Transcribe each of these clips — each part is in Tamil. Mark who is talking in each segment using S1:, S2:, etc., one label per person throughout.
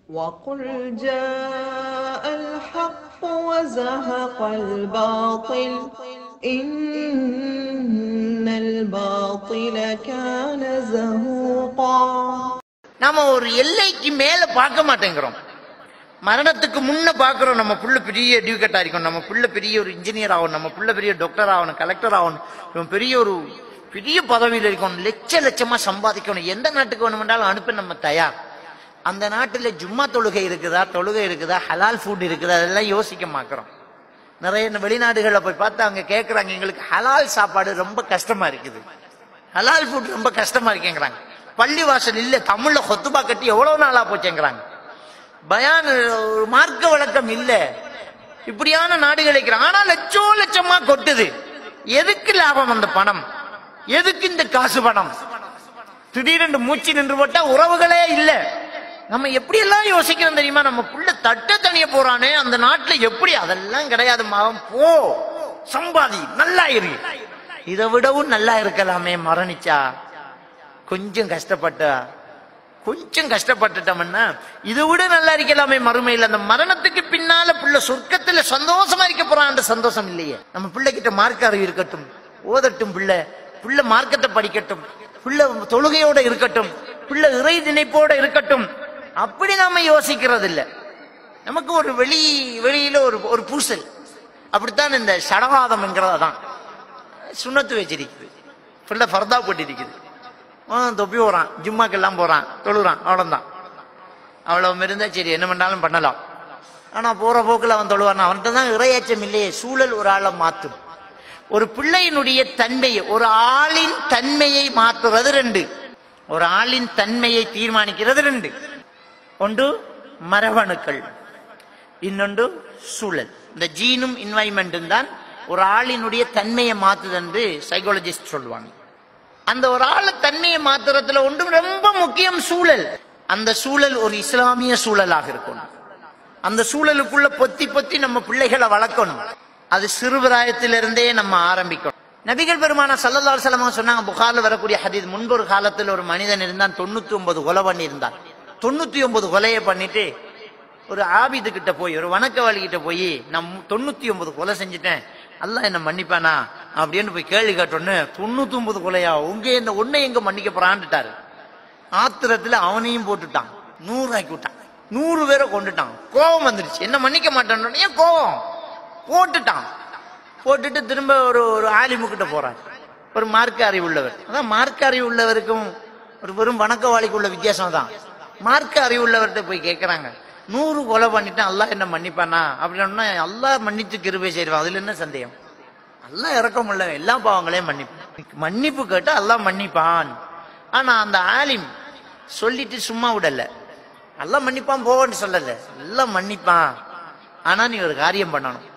S1: وقل جاء الحق وزهق الباطل إن الباطل كان زهوقا
S2: நாம ஒரு எல்லைக்கு மேல பார்க்க மாட்டேங்கிறோம் மரணத்துக்கு முன்ன பார்க்கிறோம் நம்ம புள்ள பெரிய எடியூகேட்டா இருக்கும் நம்ம புள்ள பெரிய ஒரு இன்ஜினியர் ஆகணும் நம்ம புள்ள பெரிய டாக்டர் ஆகணும் கலெக்டர் ஆகணும் இவன் பெரிய ஒரு பெரிய பதவியில் இருக்கணும் லட்ச லட்சமா சம்பாதிக்கணும் எந்த நாட்டுக்கு வேணுமென்றாலும் அனுப்ப நம்ம தயார் அந்த நாட்டுல ஜும்மா தொழுகை இருக்குதா தொழுகை இருக்குதா ஹலால் ஃபுட் இருக்குதா அதெல்லாம் யோசிக்க மாக்கிறோம் நிறைய இந்த வெளிநாடுகளில் போய் பார்த்து அவங்க கேட்குறாங்க எங்களுக்கு ஹலால் சாப்பாடு ரொம்ப கஷ்டமா இருக்குது ஹலால் ஃபுட் ரொம்ப கஷ்டமா இருக்கேங்கிறாங்க பள்ளி வாசல் இல்ல தமிழ்ல கொத்துபா கட்டி எவ்வளவு நாளா போச்சேங்கிறாங்க பயான் ஒரு மார்க்க வழக்கம் இல்ல இப்படியான நாடுகள் இருக்கிறாங்க ஆனா லட்சோ லட்சமா கொட்டுது எதுக்கு லாபம் அந்த பணம் எதுக்கு இந்த காசு பணம் திடீரென்று மூச்சு நின்று போட்டா உறவுகளே இல்ல நம்ம எப்படி எல்லாம் யோசிக்கிறோம் தெரியுமா நம்ம புள்ள தட்ட தனிய போறானே அந்த நாட்டுல எப்படி அதெல்லாம் கிடையாது மகன் போ சம்பாதி நல்லா இரு இதை விடவும் நல்லா இருக்கலாமே மரணிச்சா கொஞ்சம் கஷ்டப்பட்டா கொஞ்சம் கஷ்டப்பட்டுட்டோம்னா இதை விட நல்லா இருக்கலாமே மறுமையில் அந்த மரணத்துக்கு பின்னால புள்ள சொர்க்கத்துல சந்தோஷமா இருக்க போறான்ற சந்தோஷம் இல்லையே நம்ம பிள்ளைகிட்ட மார்க்க அறிவு இருக்கட்டும் ஓதட்டும் பிள்ளை பிள்ளை மார்க்கத்தை படிக்கட்டும் பிள்ளை தொழுகையோட இருக்கட்டும் பிள்ளை இறை நினைப்போட இருக்கட்டும் அப்படி நாம யோசிக்கிறது இல்ல நமக்கு ஒரு வெளி வெளியில ஒரு ஒரு பூசல் அப்படித்தான் இந்த சடவாதம்ங்கிறது தான் சுண்ணத்து வச்சிருக்குது பிள்ளை ஃபர்தா போட்டிருக்குது அவன் தொப்பி போறான் ஜிம்மாக்கெல்லாம் போறான் தொழுறான் அவ்வளவுதான் அவ்வளவு இருந்தா சரி என்ன பண்ணாலும் பண்ணலாம் ஆனா போற போக்குல அவன் தொழுவான் அவன்கிட்ட தான் இறையச்சம் இல்லையே சூழல் ஒரு ஆளை மாத்தும் ஒரு பிள்ளையினுடைய தன்மையை ஒரு ஆளின் தன்மையை மாற்றுறது ரெண்டு ஒரு ஆளின் தன்மையை தீர்மானிக்கிறது ரெண்டு ஒன்று மரபணுக்கள் இன்னொன்று சூழல் இந்த ஜீனும் இன்வைமெண்ட்டும் தான் ஒரு ஆளினுடைய தன்மையை மாத்துது என்று சைக்காலஜிஸ்ட் சொல்லுவாங்க அந்த ஒரு ஆள தன்மையை மாத்துறதுல ஒன்றும் ரொம்ப முக்கியம் சூழல் அந்த சூழல் ஒரு இஸ்லாமிய சூழலாக இருக்கணும் அந்த சூழலுக்குள்ள பொத்தி பொத்தி நம்ம பிள்ளைகளை வளர்க்கணும் அது சிறுபிராயத்திலிருந்தே நம்ம ஆரம்பிக்கணும் நபிகள் பெருமான சல்லல்லாஹு அலைஹி வஸல்லம் சொன்னாங்க புகார்ல வரக்கூடிய ஹதீஸ் முன்பு ஒரு காலத்தில் ஒரு மனிதன் இருந்தான் தொண்ணூத்தி ஒன்பது கொலை பண்ணி இருந்தான் தொண்ணூத்தி ஒன்பது கொலையை பண்ணிட்டு ஒரு ஆபிது கிட்ட போய் ஒரு வணக்கவாளி கிட்ட போய் நான் தொண்ணூத்தி ஒன்பது கொலை செஞ்சுட்டேன் அல்லாஹ் என்ன மன்னிப்பானா அப்படின்னு போய் கேள்வி கேட்டோன்னு தொண்ணூத்தி ஒன்பது கொலையா உங்க இந்த ஒன்னை எங்க மன்னிக்க போறான்ட்டாரு ஆத்திரத்துல அவனையும் போட்டுட்டான் நூறு ஆக்கி விட்டான் நூறு பேரை கொண்டுட்டான் கோபம் வந்துருச்சு என்ன மன்னிக்க மாட்டான் ஏன் கோபம் போட்டுட்டான் போட்டுட்டு திரும்ப ஒரு ஒரு ஆலிமுக்கிட்ட போறான் ஒரு மார்க்க அறிவு உள்ளவர் அதான் மார்க்க அறிவு உள்ளவருக்கும் ஒரு வெறும் வணக்கவாளிக்கு உள்ள வித்தியாசம் தான் மார்க்க அறிவு உள்ளவர்கிட்ட போய் கேட்கறாங்க நூறு கொலை பண்ணிட்டேன் அல்லாஹ் என்ன மன்னிப்பானா அப்படின்னா அல்லாஹ் மன்னித்து கிருபை செய்வான் அதுல என்ன சந்தேகம் அல்லாஹ் இறக்கம் உள்ள எல்லா பாவங்களையும் மன்னிப்பான் மன்னிப்பு கேட்டா அல்லாஹ் மன்னிப்பான் ஆனா அந்த ஆலிம் சொல்லிட்டு சும்மா விடல அல்லாஹ் மன்னிப்பான் போவான்னு சொல்லல எல்லாம் மன்னிப்பான் ஆனா நீ ஒரு காரியம் பண்ணணும்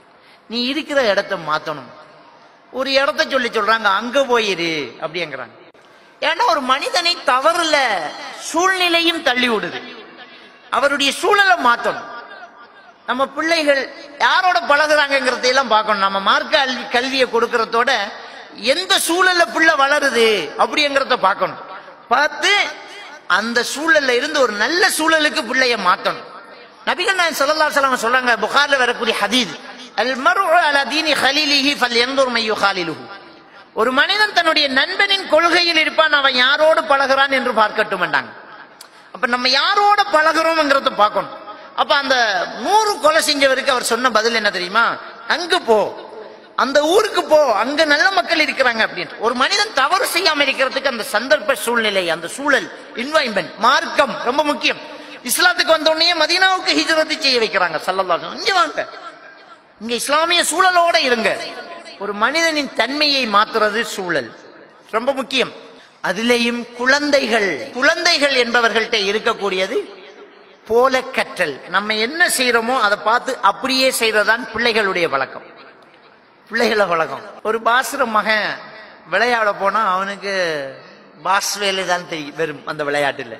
S2: நீ இருக்கிற இடத்த மாத்தணும் ஒரு இடத்த சொல்லி சொல்றாங்க அங்க போயிரு அப்படிங்கிறாங்க ஏன்னா ஒரு மனிதனை தவறுல சூழ்நிலையும் தள்ளி விடுது அவருடைய சூழலை மாத்தணும் நம்ம பிள்ளைகள் யாரோட பழகுறாங்கிறதையெல்லாம் பார்க்கணும் நம்ம மார்க்க கல்வி கல்வியை கொடுக்கறதோட எந்த சூழல்ல பிள்ளை வளருது அப்படிங்கிறத பார்க்கணும் பார்த்து அந்த சூழல்ல இருந்து ஒரு நல்ல சூழலுக்கு பிள்ளைய மாத்தணும் நபிகள் நாயகம் ஸல்லல்லாஹு அலைஹி வஸல்லம் சொல்றாங்க புகார்ல வரக்கூடிய ஹதீஸ் அல் மர்உ அலா தீனி ஹலீலிஹி ஃபல்யன்துர் மை யுகாலிலுஹு ஒரு மனிதன் தன்னுடைய நண்பனின் கொள்கையில் இருப்பான் அவன் யாரோடு பழகுறான் என்று பார்க்கட்டும் அப்ப நம்ம யாரோட பழகுறோம்ங்கிறத பார்க்கணும் அப்ப அந்த நூறு கொலை செஞ்சவருக்கு அவர் சொன்ன பதில் என்ன தெரியுமா அங்க போ அந்த ஊருக்கு போ அங்க நல்ல மக்கள் இருக்கிறாங்க அப்படின்ட்டு ஒரு மனிதன் தவறு செய்யாம இருக்கிறதுக்கு அந்த சந்தர்ப்ப சூழ்நிலை அந்த சூழல் இன்வைன்மெண்ட் மார்க்கம் ரொம்ப முக்கியம் இஸ்லாத்துக்கு வந்த உடனே மதீனாவுக்கு ஹிஜ்ரத்து செய்ய வைக்கிறாங்க சல்லல்லாஹு இங்க வாங்க இங்க இஸ்லாமிய சூழலோட இருங்க ஒரு மனிதனின் தன்மையை மாத்துறது சூழல் ரொம்ப முக்கியம் அதிலேயும் குழந்தைகள் குழந்தைகள் என்பவர்கள்ட்ட இருக்கக்கூடியது போல கற்றல் நம்ம என்ன செய்யறோமோ அதை பார்த்து அப்படியே செய்யறதுதான் பிள்ளைகளுடைய பழக்கம் பிள்ளைகளை பழக்கம் ஒரு பாசுர மகன் விளையாட போனா அவனுக்கு பாஸ் வேலை தான் தெரியும் வெறும் அந்த விளையாட்டுல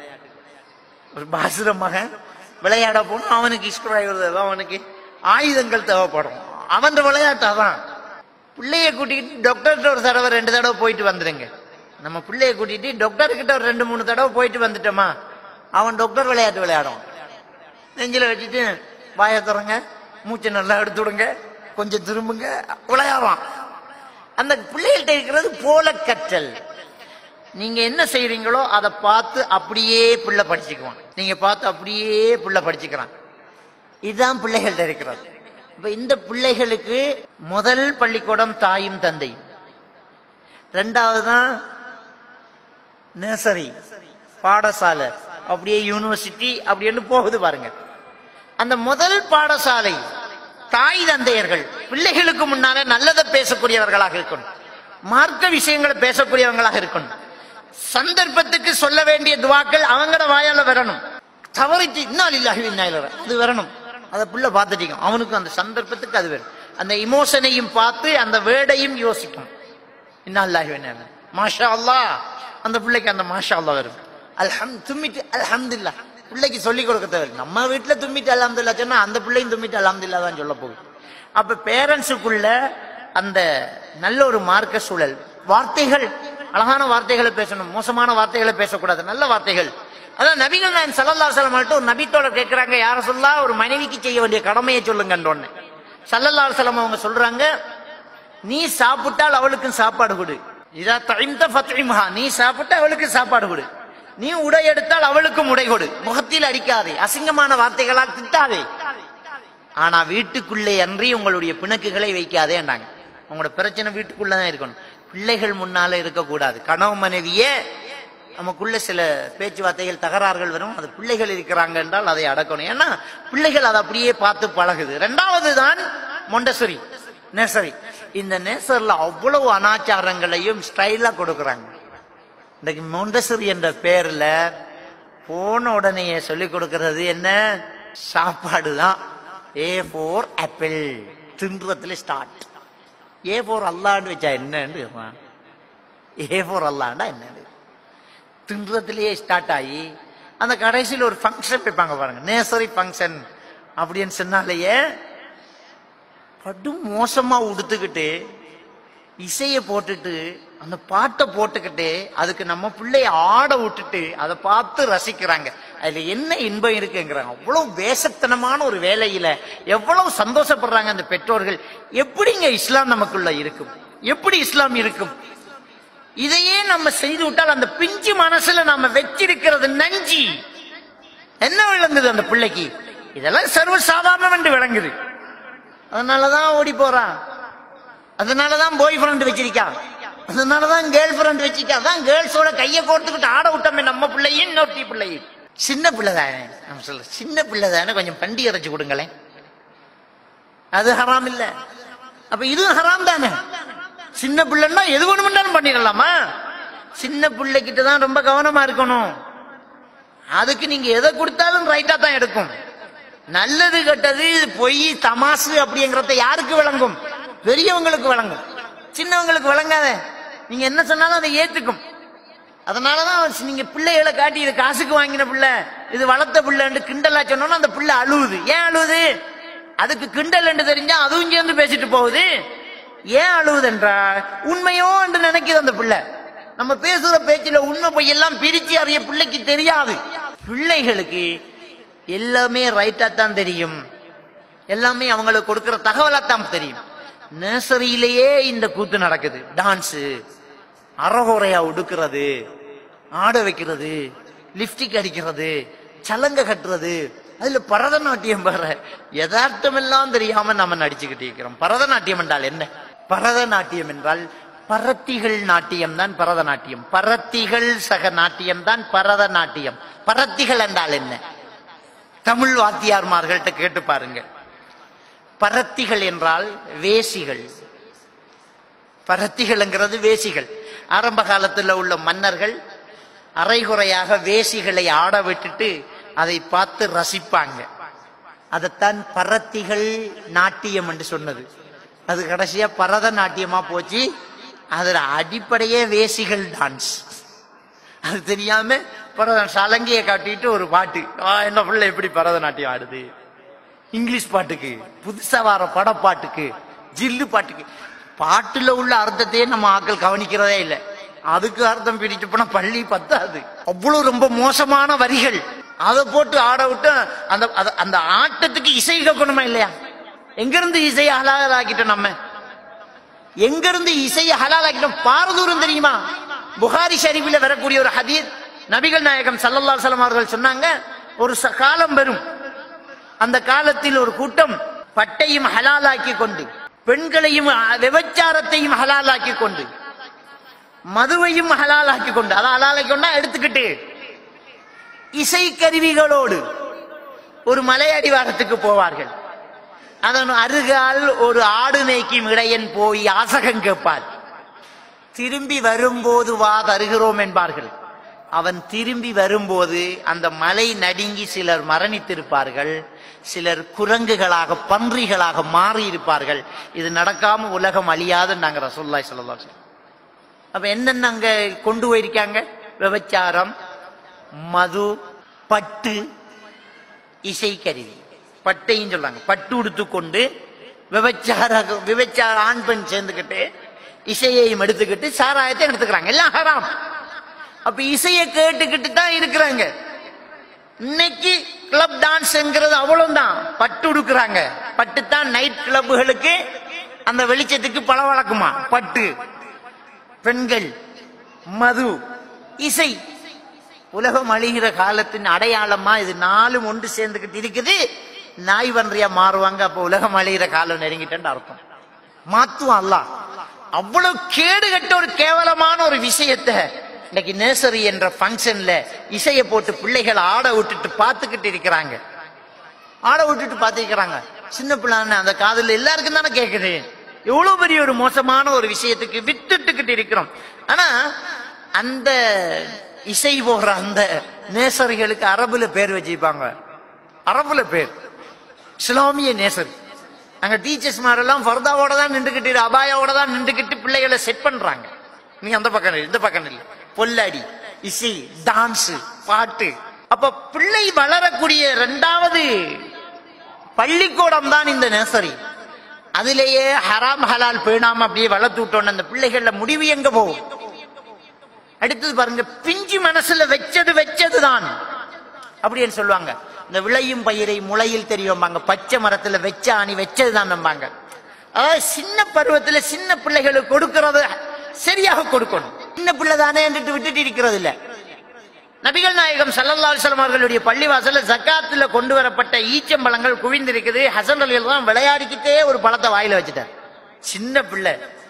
S2: ஒரு பாசுர மகன் விளையாட போனா அவனுக்கு இஸ்குராய்வர் தேவை அவனுக்கு ஆயுதங்கள் தேவைப்படும் அவன் விளையாட்டு அதான் பிள்ளைய கூட்டிக்கிட்டு டாக்டர்கிட்ட ஒரு தடவை ரெண்டு தடவை போயிட்டு வந்துடுங்க நம்ம பிள்ளைய கூட்டிட்டு டாக்டர் கிட்ட ஒரு ரெண்டு மூணு தடவை போயிட்டு வந்துட்டோமா அவன் டாக்டர் விளையாட்டு விளையாடும் நெஞ்சில வச்சுட்டு வாயை திறங்க மூச்சை நல்லா எடுத்து விடுங்க கொஞ்சம் திரும்புங்க விளையாடுறான் அந்த பிள்ளைகள்கிட்ட இருக்கிறது போல கற்றல் நீங்க என்ன செய்றீங்களோ அதை பார்த்து அப்படியே பிள்ளை படிச்சுக்குவான் நீங்க பார்த்து அப்படியே பிள்ளை படிச்சுக்கிறான் இதுதான் பிள்ளைகள்கிட்ட இருக்கிறது இப்ப இந்த பிள்ளைகளுக்கு முதல் பள்ளிக்கூடம் தாயும் தந்தையும் ரெண்டாவது தான் நர்சரி பாடசாலை அப்படியே யூனிவர்சிட்டி அப்படின்னு போகுது பாருங்க அந்த முதல் பாடசாலை தாய் தந்தையர்கள் பிள்ளைகளுக்கு முன்னால நல்லதை பேசக்கூடியவர்களாக இருக்கணும் மார்க்க விஷயங்களை பேசக்கூடியவங்களாக இருக்கணும் சந்தர்ப்பத்துக்கு சொல்ல வேண்டிய துவாக்கள் அவங்களோட வாயால வரணும் தவறிச்சு இன்னால் இல்லாஹி இன்னாயிலற அது வரணும் அதை புள்ள பார்த்துட்டீங்க அவனுக்கு அந்த சந்தர்ப்பத்துக்கு அது வேணும் அந்த இமோஷனையும் பார்த்து அந்த வேர்டையும் யோசிக்கும் இன்னால்லாஹி இன்னாயிலற மாஷா அல்லாஹ் அந்த பிள்ளைக்கு அந்த மாஷா அல்லாஹ் வரும் அல்ஹம் தும்மிட்டு அல்ஹம்துலில்லா பிள்ளைக்கு சொல்லி கொடுக்க தேவை நம்ம வீட்டுல தும்மிட்டு அல்ஹம்துலில்லா சொன்னா அந்த பிள்ளையும் தும்மிட்டு அல்ஹம்துலில்லா தான் சொல்ல போகுது அப்ப பேரண்ட்ஸுக்குள்ள அந்த நல்ல ஒரு மார்க்க சூழல் வார்த்தைகள் அழகான வார்த்தைகளை பேசணும் மோசமான வார்த்தைகளை பேசக்கூடாது நல்ல வார்த்தைகள் அதான் நபிகள் நான் சல்லல்லா சலம் ஒரு நபித்தோட கேட்கிறாங்க யார சொல்லா ஒரு மனைவிக்கு செய்ய வேண்டிய கடமையை சொல்லுங்கன்றோன்னு சல்லல்லா சலம் அவங்க சொல்றாங்க நீ சாப்பிட்டால் அவளுக்கும் சாப்பாடு கொடு இதா தைம்த ஃபத்ரிமஹா நீ சாப்பிட்டு அவளுக்கு சாப்பாடு கொடு நீ உடை எடுத்தால் அவளுக்கும் உடை கொடு முகத்தில் அடிக்காதே அசிங்கமான வார்த்தைகளால் திட்டாதே ஆனா வீட்டுக்குள்ளே அன்றி உங்களுடைய பிணக்குகளை வைக்காதேன்றாங்க உங்களோட பிரச்சனை வீட்டுக்குள்ளதான் இருக்கணும் பிள்ளைகள் முன்னால இருக்கக்கூடாது கனவு மனைவியே நமக்குள்ள சில பேச்சுவார்த்தைகள் தகராறுகள் வரும் அது பிள்ளைகள் இருக்கிறாங்க என்றால் அதை அடக்கணும் ஏன்னா பிள்ளைகள் அதை அப்படியே பார்த்து பழகுது ரெண்டாவது தான் மொண்டசரி நேசரி இந்த நேசர்ல அவ்வளவு அனாச்சாரங்களையும் ஸ்டைலா கொடுக்கறாங்க இன்னைக்கு மொண்டசரி என்ற பேர்ல போன உடனே சொல்லி கொடுக்கிறது என்ன சாப்பாடு தான் ஏ ஃபோர் ஆப்பிள் தின்றதுல ஸ்டார்ட் ஏ ஃபோர் அல்லான்னு வச்சா என்னன்னு கேட்பான். ஏ ஃபோர் அல்லாண்டா என்னது தின்றதுலயே ஸ்டார்ட் ஆகி அந்த கடைசியில் ஒரு ஃபங்க்ஷன் வைப்பாங்க பாருங்க நேசரி ஃபங்க்ஷன் அப்படின்னு சொன்னாலேயே படு மோசமா உடுத்துக்கிட்டு இசையை போட்டுட்டு அந்த பாட்டை போட்டுக்கிட்டு அதுக்கு நம்ம பிள்ளைய ஆட விட்டுட்டு அதை பார்த்து ரசிக்கிறாங்க அதுல என்ன இன்பம் இருக்குங்கிறாங்க அவ்வளவு வேசத்தனமான ஒரு வேலையில எவ்வளவு சந்தோஷப்படுறாங்க அந்த பெற்றோர்கள் எப்படிங்க இஸ்லாம் நமக்குள்ள இருக்கும் எப்படி இஸ்லாம் இருக்கும் இதையே நம்ம செய்து விட்டால் அந்த பிஞ்சு மனசுல நாம வச்சிருக்கிறது நஞ்சி என்ன விளங்குது அந்த பிள்ளைக்கு இதெல்லாம் சர்வ சாதாரணம் என்று விளங்குது அதனாலதான் ஓடி போறான் அதனாலதான் பாய் ஃப்ரெண்ட் வச்சிருக்கான் அதனாலதான் கேர்ள் ஃப்ரெண்ட் வச்சிருக்கான் அதான் கேர்ள்ஸோட கையை கோர்த்துக்கிட்டு ஆட விட்டோமே நம்ம பிள்ளையும் இன்னொருத்தி பிள்ளையும் சின்ன பிள்ளை தானே நம்ம சொல்ல சின்ன பிள்ளை தானே கொஞ்சம் பண்டி அரைச்சு கொடுங்களேன் அது ஹராம் இல்ல அப்ப இதுவும் ஹராம் தானே சின்ன பிள்ளைன்னா எது வேணுமென்றாலும் பண்ணிடலாமா சின்ன பிள்ளைகிட்ட தான் ரொம்ப கவனமா இருக்கணும் அதுக்கு நீங்க எதை கொடுத்தாலும் ரைட்டா தான் எடுக்கும் நல்லது கெட்டது பொய் தமாசு அப்படிங்கறத யாருக்கு விளங்கும் பெரியவங்களுக்கு விளங்கும் சின்னவங்களுக்கு விளங்காத நீங்க என்ன சொன்னாலும் அதை ஏத்துக்கும் அதனாலதான் நீங்க பிள்ளைகளை காட்டி இது காசுக்கு வாங்கின பிள்ளை இது வளர்த்த பிள்ளைன்னு கிண்டலா சொன்னோம்னா அந்த பிள்ளை அழுவுது ஏன் அழுவுது அதுக்கு கிண்டல் என்று தெரிஞ்சா அதுவும் சேர்ந்து பேசிட்டு போகுது ஏன் அழுவுது என்றால் உண்மையோ என்று நினைக்குது அந்த பிள்ளை நம்ம பேசுற பேச்சுல உண்மை பொய்யெல்லாம் பிரிச்சு அறிய பிள்ளைக்கு தெரியாது பிள்ளைகளுக்கு எல்லாமே ரைட்டா தான் தெரியும் எல்லாமே அவங்களுக்கு கொடுக்கிற தகவலா தான் தெரியும் நர்சரியிலேயே இந்த கூத்து நடக்குது டான்ஸ் அறகுறையா உடுக்கிறது ஆட வைக்கிறது லிப்டிக் அடிக்கிறது சலங்க கட்டுறது அதுல பரதநாட்டியம் வர யதார்த்தம் எல்லாம் தெரியாம நாம நடிச்சுக்கிட்டு இருக்கிறோம் பரதநாட்டியம் என்றால் என்ன பரதநாட்டியம் என்றால் பரத்திகள் நாட்டியம் தான் பரதநாட்டியம் பரத்திகள் சக நாட்டியம் தான் பரதநாட்டியம் பரத்திகள் என்றால் என்ன தமிழ் வாத்தியார்மார்கள்ட்ட கேட்டு பாருங்க பரத்திகள் என்றால் வேசிகள் பரத்திகள்ங்கிறது வேசிகள் ஆரம்ப காலத்துல உள்ள மன்னர்கள் அரைகுறையாக வேசிகளை ஆட விட்டுட்டு அதை பார்த்து ரசிப்பாங்க அதைத்தான் பரத்திகள் நாட்டியம் என்று சொன்னது அது கடைசியா பரத நாட்டியமா போச்சு அதுல அடிப்படையே வேசிகள் டான்ஸ் அது தெரியாம பரத சலங்கையை காட்டிட்டு ஒரு பாட்டு ஆ, என்ன பிள்ளை எப்படி பரதநாட்டியம் ஆடுது இங்கிலீஷ் பாட்டுக்கு புதுசா வர படப்பாட்டுக்கு ஜில்லு பாட்டுக்கு பாட்டுல உள்ள அர்த்தத்தையே நம்ம ஆட்கள் கவனிக்கிறதே இல்லை அதுக்கு அர்த்தம் பிரிச்சு போனா பள்ளி பத்தாது அவ்வளவு ரொம்ப மோசமான வரிகள் அதை போட்டு ஆட விட்டு அந்த அத- அந்த ஆட்டத்துக்கு இசை கேட்கணுமா இல்லையா எங்கிருந்து இசையை ஹலாலாக்கிட்டோம் நம்ம எங்கிருந்து இசையை ஹலாலாக்கிட்டோம் பாரதூரம் தெரியுமா புகாரி ஷரீஃபில் வரக்கூடிய ஒரு ஹதீஸ் நபிகள் நாயகம் ஸல்லல்லாஹு அலைஹி வஸல்லம் அவர்கள் சொன்னாங்க ஒரு ச- காலம் வரும் அந்த காலத்தில் ஒரு கூட்டம் பட்டையும் ஹலாலாக்கி கொண்டு பெண்களையும் அ- விபச்சாரத்தையும் ஹலாலாக்கி கொண்டு மதுவையும் ஹலாலாக்கி கொண்டு அதை ஹலாலாக்கி கொண்டா எடுத்துக்கிட்டு இசை கருவிகளோடு ஒரு மலை அடிவாரத்துக்கு போவார்கள் அதன் அருகால் ஒரு ஆடு மேய்க்கும் இடையன் போய் யாசகம் கேட்பார் திரும்பி வரும்போது வா தருகிறோம் என்பார்கள் அவன் திரும்பி வரும்போது அந்த மலை நடுங்கி சிலர் மரணித்திருப்பார்கள் சிலர் குரங்குகளாக பன்றிகளாக மாறி இருப்பார்கள் இது நடக்காம உலகம் அழியாது நாங்க ரசூல்லாய் சொல்லலாம் அப்ப என்னென்ன அங்க கொண்டு போயிருக்காங்க விபச்சாரம் மது பட்டு இசைக்கருவி பட்டையும் சொல்றாங்க பட்டு உடுத்துக்கொண்டு விபச்சார விபச்சார ஆண் பெண் சேர்ந்துக்கிட்டு இசையையும் எடுத்துக்கிட்டு சாராயத்தை எடுத்துக்கிறாங்க எல்லாம் ஹராம் அப்ப இசையை கேட்டுக்கிட்டு தான் இருக்கிறாங்க இன்னைக்கு கிளப் டான்ஸ்ங்கிறது அவ்வளவுதான் பட்டு உடுக்குறாங்க பட்டு தான் நைட் கிளப்புகளுக்கு அந்த வெளிச்சத்துக்கு பளபளக்குமா பட்டு பெண்கள் மது இசை உலகம் அழிகிற காலத்தின் அடையாளமா இது நாலும் ஒன்று சேர்ந்துகிட்டு இருக்குது நாய் வன்றியா மாறுவாங்க அப்ப உலகம் அழிகிற காலம் நெருங்கிட்டேன்னு அர்த்தம் மாத்துவான் அல்லாஹ் அவ்வளவு கேடு கட்ட ஒரு கேவலமான ஒரு விஷயத்தை இன்னைக்கு நேசரி என்ற ஃபங்க்ஷன்ல இசையை போட்டு பிள்ளைகள் ஆட விட்டுட்டு பார்த்துக்கிட்டு இருக்கிறாங்க ஆட விட்டுட்டு பார்த்துக்கிறாங்க சின்ன பிள்ளைன்னு அந்த காதுல எல்லாருக்கும் தானே கேக்குது எவ்வளவு பெரிய ஒரு மோசமான ஒரு விஷயத்துக்கு விட்டுட்டுக்கிட்டு இருக்கிறோம் ஆனா அந்த இசை போடுற அந்த நேசரிகளுக்கு அரபுல பேர் வச்சிருப்பாங்க அரபுல பேர் இஸ்லாமிய நேசர் அங்க டீச்சர்ஸ் மாதிரெல்லாம் ஃபர்தாவோட தான் நின்றுக்கிட்டு அபாயாவோட தான் நின்றுக்கிட்டு பிள்ளைகளை செட் பண்றாங்க நீங்க அந்த பக்கம் இல்லை, இந்த பக்கம் இல்லை பொல்லாடி இசை டான்ஸ் பாட்டு அப்ப பிள்ளை வளரக்கூடிய இரண்டாவது பள்ளிக்கூடம் தான் இந்த நர்சரி அதிலேயே ஹராம் ஹலால் பேணாம அப்படியே வளர்த்து விட்டோன்னு அந்த பிள்ளைகள்ல முடிவு எங்க போகும் அடுத்தது பாருங்க பிஞ்சு மனசுல வச்சது வச்சதுதான் அப்படின்னு சொல்லுவாங்க இந்த விளையும் பயிரை முளையில் தெரியும்பாங்க பச்சை மரத்துல வச்ச ஆணி வச்சதுதான் நம்பாங்க அதாவது சின்ன பருவத்துல சின்ன பிள்ளைகளுக்கு கொடுக்கறத சரியாக கொடுக்கணும் சின்ன பிள்ளை தானே விட்டுட்டு இருக்கிறது இல்ல நபிகள் நாயகம் ஸல்லல்லாஹு அலைஹி வஸல்லம் அவர்களுடைய பள்ளிவாசல்ல ஜக்காத்துல கொண்டு வரப்பட்ட ஈச்சம்பழங்கள் குவிந்திருக்குது ஹசன் அலி தான் விளையாடிக்கிட்டே ஒரு பழத்தை வாயில வச்சுட்டார் சின்ன பிள்ளை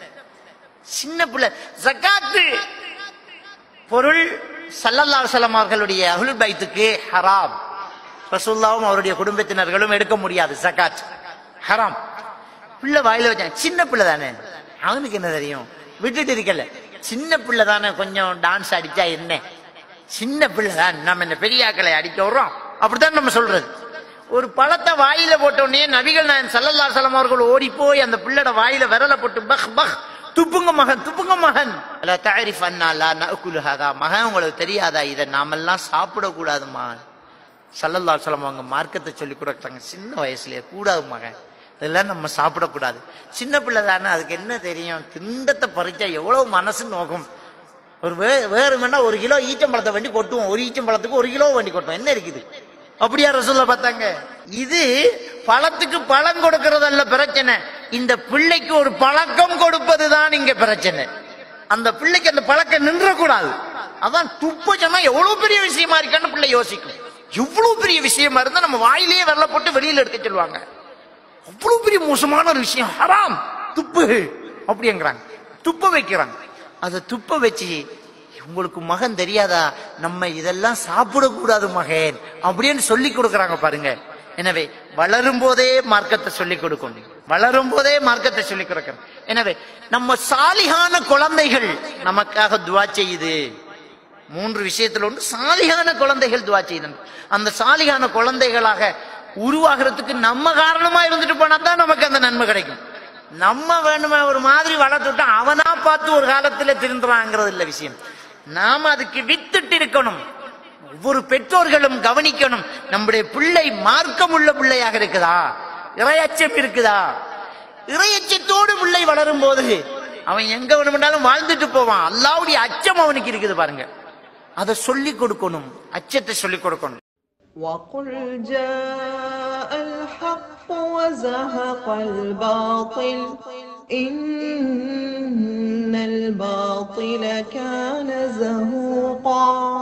S2: சின்ன பிள்ளை ஜக்காத்து பொருள் ஸல்லல்லாஹு அலைஹி வஸல்லம் அவர்களுடைய அஹ்லுல் பைத்துக்கு ஹராம் ரசூல்லாவும் அவருடைய குடும்பத்தினர்களும் எடுக்க முடியாது ஜக்காத் ஹராம் பிள்ளை வாயில வச்சான் சின்ன பிள்ளை தானே அவனுக்கு என்ன தெரியும் விட்டுட்டு இருக்கல சின்ன பிள்ளை தானே கொஞ்சம் டான்ஸ் அடிச்சா என்ன சின்ன பிள்ளை தான் நம்ம இந்த பெரியாக்களை அடிக்க வர்றோம் அப்படித்தான் நம்ம சொல்றது ஒரு பழத்தை வாயில போட்ட உடனே நபிகள் நாயன் சல்லல்லா சலம் அவர்கள் ஓடி போய் அந்த பிள்ளோட வாயில விரல போட்டு பஹ் பஹ் துப்புங்க மகன் துப்புங்க மகன் அல்ல தாரிஃப் அண்ணா நகுலுஹாதா மகன் உங்களுக்கு தெரியாதா இதை நாமெல்லாம் சாப்பிடக்கூடாதுமா சல்லல்லா சலம் அவங்க மார்க்கத்தை சொல்லி கொடுத்தாங்க சின்ன வயசுலயே கூடாது மகன் இதெல்லாம் நம்ம சாப்பிடக்கூடாது சின்ன பிள்ளை தானே அதுக்கு என்ன தெரியும் திண்டத்தை பறிச்சா எவ்வளவு மனசு நோக்கும் ஒரு வே வேறுமென்னா ஒரு கிலோ ஈச்சம்பழத்தை வண்டி கொட்டுவோம் ஒரு ஈச்சம்பழத்துக்கு ஒரு கிலோ வண்டி கொட்டுவோம் என்ன இருக்குது அப்படியா ரசூல்ல பார்த்தாங்க இது பழத்துக்கு பழம் கொடுக்கறதல்ல பிரச்சனை இந்த பிள்ளைக்கு ஒரு பழக்கம் கொடுப்பதுதான் இங்க பிரச்சனை அந்த பிள்ளைக்கு அந்த பழக்கம் நின்றக்கூடாது அதான் துப்ப சொன்னா எவ்வளவு பெரிய விஷயமா இருக்கான்னு பிள்ளை யோசிக்கும் எவ்வளவு பெரிய விஷயமா இருந்தா நம்ம வாயிலேயே வெள்ள போட்டு வெளியில எடுக்க சொல்லுவாங்க அவ்வளவு பெரிய மோசமான ஒரு விஷயம் ஹராம் துப்பு அப்படிங்கிறாங்க துப்ப வைக்கிறாங்க அதை துப்ப வச்சு உங்களுக்கு மகன் தெரியாதா நம்ம இதெல்லாம் சாப்பிடக்கூடாது மகன் அப்படின்னு சொல்லி கொடுக்கறாங்க பாருங்க எனவே வளரும் போதே மார்க்கத்தை சொல்லி கொடுக்கணும் வளரும் போதே மார்க்கத்தை சொல்லி கொடுக்கணும் எனவே நம்ம சாலிகான குழந்தைகள் நமக்காக துவா செய்யுது மூன்று விஷயத்துல ஒன்று சாலிகான குழந்தைகள் துவா செய்யணும் அந்த சாலிகான குழந்தைகளாக உருவாகிறதுக்கு நம்ம காரணமா இருந்துட்டு போனா தான் நமக்கு அந்த நன்மை கிடைக்கும் நம்ம வேணுமே ஒரு மாதிரி வளர்த்துட்டா அவனா பார்த்து ஒரு காலத்துல திருந்துறாங்கிறது இல்ல விஷயம் நாம அதுக்கு வித்துட்டு இருக்கணும் ஒவ்வொரு பெற்றோர்களும் கவனிக்கணும் நம்முடைய பிள்ளை மார்க்கம் உள்ள பிள்ளையாக இருக்குதா இறையச்சம் இருக்குதா இறையச்சத்தோடு பிள்ளை வளரும் போது அவன் எங்க வேணும்னாலும் வாழ்ந்துட்டு போவான் அல்லாவுடைய அச்சம் அவனுக்கு இருக்குது பாருங்க அதை சொல்லி கொடுக்கணும் அச்சத்தை சொல்லி கொடுக்கணும்
S1: وقل جاء الحق وزهق الباطل إن الباطل كان زهوقا